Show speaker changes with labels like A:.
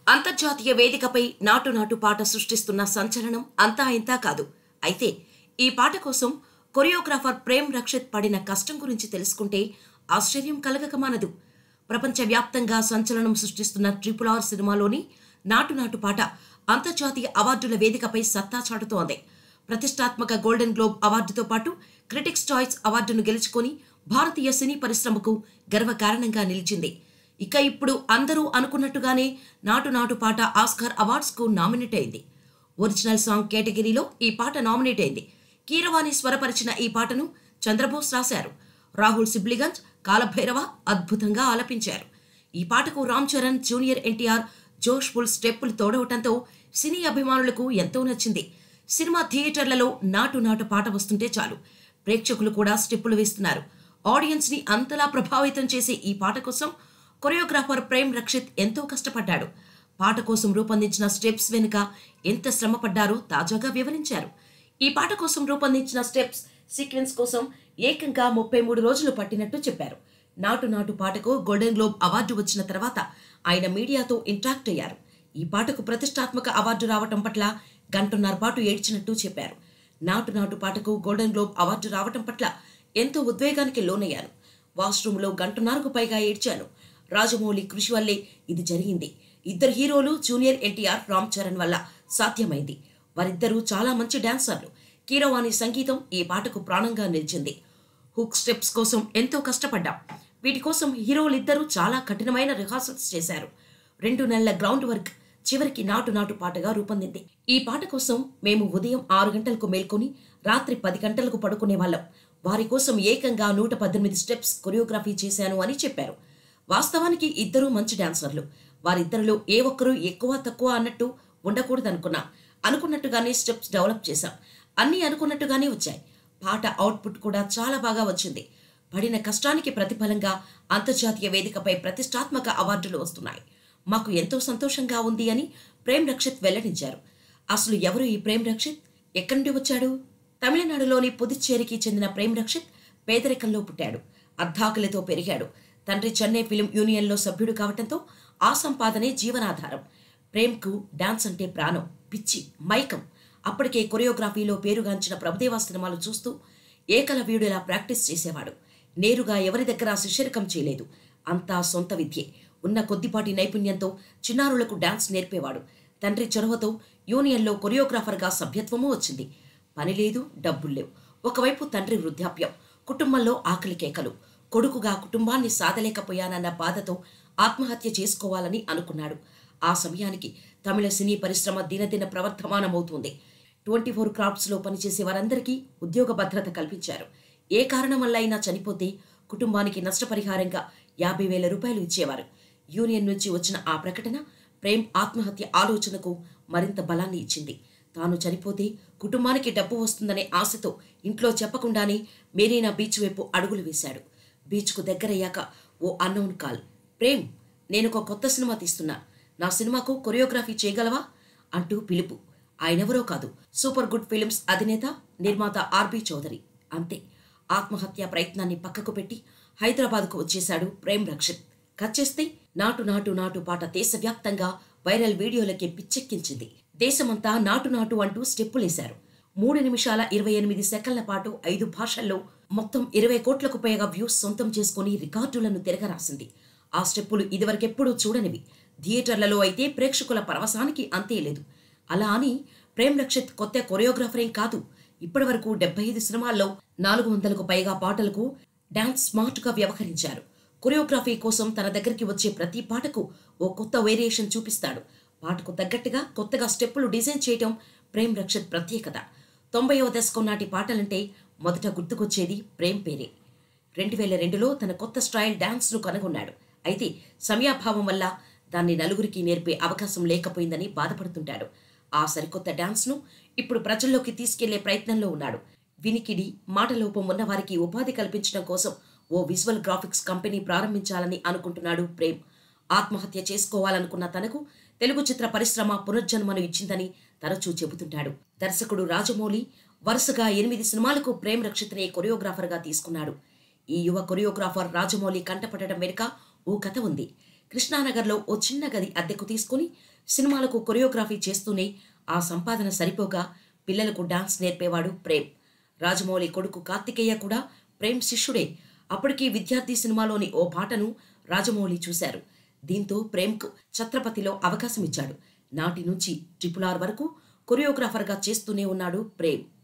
A: అంతర్జాతీయ వేదికపై నాటు నాటు పాట సృష్టిస్తున్న సంచలనం అంతా ఇంతా కాదు అయితే ఈ పాట కోసం కొరియోగ్రాఫర్ ప్రేమ్ రక్షిత్ పడిన కష్టం గురించి తెలుసుకుంటే ఆశ్చర్యం కలగక మానదు ప్రపంచవ్యాప్తంగా సంచలనం సృష్టిస్తున్న ట్రిపుల్ ఆర్ సినిమాలోని నాటు నాటు పాట అంతర్జాతీయ అవార్డుల వేదికపై సత్తా చాటుతోంది ప్రతిష్టాత్మక గోల్డెన్ గ్లోబ్ అవార్డుతో పాటు క్రిటిక్స్ చాయిస్ అవార్డును గెలుచుకొని భారతీయ సినీ పరిశ్రమకు గర్వకారణంగా నిలిచింది ఇక ఇప్పుడు అందరూ అనుకున్నట్టుగానే నాటు నాటు పాట ఆస్కార్ అవార్డ్స్కు నామినేట్ అయింది ఒరిజినల్ సాంగ్ కేటగిరీలో ఈ పాట నామినేట్ అయింది కీరవాణి స్వరపరిచిన ఈ పాటను చంద్రబోస్ రాశారు రాహుల్ సిబ్లిగంజ్ కాలభైరవ అద్భుతంగా ఆలపించారు ఈ పాటకు రామ్ చరణ్ జూనియర్ ఎన్టీఆర్ జోష్ ఫుల్ స్టెప్పులు తోడవటంతో సినీ అభిమానులకు ఎంతో నచ్చింది సినిమా థియేటర్లలో నాటు నాటు పాట వస్తుంటే చాలు ప్రేక్షకులు కూడా స్టెప్పులు వేస్తున్నారు ఆడియన్స్ ని అంతలా ప్రభావితం చేసే ఈ పాట కోసం కొరియోగ్రాఫర్ ప్రేమ్ రక్షిత్ ఎంతో కష్టపడ్డాడు పాట కోసం రూపొందించిన స్టెప్స్ వెనుక ఎంత శ్రమ పడ్డారో తాజాగా వివరించారు ఈ పాట కోసం రూపొందించిన స్టెప్స్ సీక్వెన్స్ కోసం ఏకంగా ముప్పై మూడు రోజులు పట్టినట్టు చెప్పారు నాటు నాటు పాటకు గోల్డెన్ గ్లోబ్ అవార్డు వచ్చిన తర్వాత ఆయన మీడియాతో ఇంటరాక్ట్ అయ్యారు ఈ పాటకు ప్రతిష్టాత్మక అవార్డు రావటం పట్ల గంటన్నర పాటు ఏడ్చినట్టు చెప్పారు నాటు నాటు పాటకు గోల్డెన్ గ్లోబ్ అవార్డు రావటం పట్ల ఎంతో ఉద్వేగానికి లోనయ్యాను వాష్రూమ్లో గంటన్నరకు పైగా ఏడ్చాను రాజమౌళి కృషి వల్లే ఇది జరిగింది ఇద్దరు హీరోలు జూనియర్ ఎన్టీఆర్ రామ్ చరణ్ వల్ల సాధ్యమైంది వారిద్దరూ చాలా మంచి డాన్సర్లు కీరవాణి సంగీతం ఈ పాటకు ప్రాణంగా నిలిచింది హుక్ స్టెప్స్ కోసం ఎంతో కష్టపడ్డాం వీటి కోసం హీరోలిద్దరూ చాలా కఠినమైన రిహార్సల్స్ చేశారు రెండు నెలల గ్రౌండ్ వర్క్ చివరికి నాటు నాటు పాటగా రూపొందింది ఈ పాట కోసం మేము ఉదయం ఆరు గంటలకు మేల్కొని రాత్రి పది గంటలకు పడుకునే వాళ్ళం వారి కోసం ఏకంగా నూట పద్దెనిమిది స్టెప్స్ కొరియోగ్రఫీ చేశాను అని చెప్పారు వాస్తవానికి ఇద్దరూ మంచి డాన్సర్లు వారిద్దరిలో ఏ ఒక్కరూ ఎక్కువ తక్కువ అన్నట్టు ఉండకూడదనుకున్నా అనుకున్నట్టుగానే స్టెప్స్ డెవలప్ చేశాం అన్నీ అనుకున్నట్టుగానే వచ్చాయి పాట అవుట్పుట్ కూడా చాలా బాగా వచ్చింది పడిన కష్టానికి ప్రతిఫలంగా అంతర్జాతీయ వేదికపై ప్రతిష్టాత్మక అవార్డులు వస్తున్నాయి మాకు ఎంతో సంతోషంగా ఉంది అని ప్రేమ్ రక్షిత్ వెల్లడించారు అసలు ఎవరు ఈ ప్రేమ్ రక్షిత్ ఎక్కడి నుండి వచ్చాడు తమిళనాడులోని పుదుచ్చేరికి చెందిన ప్రేమ్ రక్షిత్ పేదరికంలో పుట్టాడు అర్ధాకులతో పెరిగాడు తండ్రి చెన్నై ఫిలిం యూనియన్లో సభ్యుడు కావటంతో ఆ సంపాదనే జీవనాధారం ప్రేమ్కు డాన్స్ అంటే ప్రాణం పిచ్చి మైకం అప్పటికే కొరియోగ్రఫీలో పేరుగాంచిన ప్రభుదేవా సినిమాలు చూస్తూ ఏకలవ్యుడిలా ప్రాక్టీస్ చేసేవాడు నేరుగా ఎవరి దగ్గర శిష్యరికం చేయలేదు అంతా సొంత విద్యే ఉన్న కొద్దిపాటి నైపుణ్యంతో చిన్నారులకు డాన్స్ నేర్పేవాడు తండ్రి చొరవతో యూనియన్లో కొరియోగ్రాఫర్గా సభ్యత్వమూ వచ్చింది పని లేదు డబ్బులు లేవు ఒకవైపు తండ్రి వృద్ధాప్యం కుటుంబంలో ఆకలి కేకలు కొడుకుగా కుటుంబాన్ని సాధలేకపోయానన్న బాధతో ఆత్మహత్య చేసుకోవాలని అనుకున్నాడు ఆ సమయానికి తమిళ సినీ పరిశ్రమ దినదిన ప్రవర్ధమానమవుతుంది ట్వంటీ ఫోర్ క్రాఫ్ట్స్లో పనిచేసే వారందరికీ ఉద్యోగ భద్రత కల్పించారు ఏ కారణం వల్ల అయినా చనిపోతే కుటుంబానికి నష్టపరిహారంగా యాభై వేల రూపాయలు ఇచ్చేవారు యూనియన్ నుంచి వచ్చిన ఆ ప్రకటన ప్రేమ్ ఆత్మహత్య ఆలోచనకు మరింత బలాన్ని ఇచ్చింది తాను చనిపోతే కుటుంబానికి డబ్బు వస్తుందనే ఆశతో ఇంట్లో చెప్పకుండానే మెరీనా బీచ్ వైపు అడుగులు వేశాడు బీచ్కు దగ్గరయ్యాక ఓ అన్నోన్ కాల్ ప్రేమ్ నేను ఒక కొత్త సినిమా తీస్తున్నా నా సినిమాకు కొరియోగ్రఫీ చేయగలవా అంటూ పిలుపు ఆయనెవరో కాదు సూపర్ గుడ్ ఫిలిమ్స్ అధినేత నిర్మాత ఆర్బి చౌదరి అంతే ఆత్మహత్య ప్రయత్నాన్ని పక్కకు పెట్టి హైదరాబాద్కు వచ్చేశాడు ప్రేమ్ రక్షిత్ కచ్చేస్తే నాటు నాటు నాటు పాట దేశవ్యాప్తంగా వైరల్ వీడియోలకి పిచ్చెక్కించింది దేశమంతా నాటు నాటు అంటూ స్టెప్పులేశారు మూడు నిమిషాల ఇరవై ఎనిమిది సెకండ్ల పాటు ఐదు భాషల్లో మొత్తం ఇరవై కోట్లకు పైగా వ్యూస్ సొంతం చేసుకుని రికార్డులను తిరగరాసింది ఆ స్టెప్పులు ఇదివరకెప్పుడూ చూడనివి థియేటర్లలో అయితే ప్రేక్షకుల పరవశానికి అంతే లేదు అలా అని ప్రేమ్ రక్షిత్ కొత్త కొరియోగ్రాఫరేం కాదు ఇప్పటివరకు డెబ్బై ఐదు సినిమాల్లో నాలుగు వందలకు పైగా పాటలకు డాన్స్ స్మార్ట్గా వ్యవహరించారు కొరియోగ్రఫీ కోసం తన దగ్గరికి వచ్చే ప్రతి పాటకు ఓ కొత్త వేరియేషన్ చూపిస్తాడు పాటకు తగ్గట్టుగా కొత్తగా స్టెప్పులు డిజైన్ చేయటం ప్రేమ్ రక్షిత్ ప్రత్యేకత తొంభైవ దశకం నాటి పాటలంటే మొదట గుర్తుకొచ్చేది ప్రేమ్ పేరే రెండు వేల రెండులో తన కొత్త స్టైల్ డాన్స్ను కనుగొన్నాడు అయితే సమయాభావం వల్ల దాన్ని నలుగురికి నేర్పే అవకాశం లేకపోయిందని బాధపడుతుంటాడు ఆ సరికొత్త డాన్స్ను ఇప్పుడు ప్రజల్లోకి తీసుకెళ్లే ప్రయత్నంలో ఉన్నాడు వినికిడి మాటలోపం ఉన్న వారికి ఉపాధి కల్పించడం కోసం ఓ విజువల్ గ్రాఫిక్స్ కంపెనీ ప్రారంభించాలని అనుకుంటున్నాడు ప్రేమ్ ఆత్మహత్య చేసుకోవాలనుకున్న తనకు తెలుగు చిత్ర పరిశ్రమ పునర్జన్మను ఇచ్చిందని తరచూ చెబుతుంటాడు దర్శకుడు రాజమౌళి వరుసగా ఎనిమిది సినిమాలకు ప్రేమ్ రక్షిత్నే కొరియోగ్రాఫర్గా తీసుకున్నాడు ఈ యువ కొరియోగ్రాఫర్ రాజమౌళి కంటపడటం వెనుక ఓ కథ ఉంది కృష్ణానగర్లో ఓ చిన్న గది అద్దెకు తీసుకుని సినిమాలకు కొరియోగ్రఫీ చేస్తూనే ఆ సంపాదన సరిపోగా పిల్లలకు డాన్స్ నేర్పేవాడు ప్రేమ్ రాజమౌళి కొడుకు కార్తికేయ కూడా ప్రేమ్ శిష్యుడే అప్పటికీ విద్యార్థి సినిమాలోని ఓ పాటను రాజమౌళి చూశారు దీంతో ప్రేమ్కు ఛత్రపతిలో అవకాశం ఇచ్చాడు నాటి నుంచి ట్రిపుల్ ఆర్ వరకు కొరియోగ్రాఫర్గా చేస్తూనే ఉన్నాడు ప్రేమ్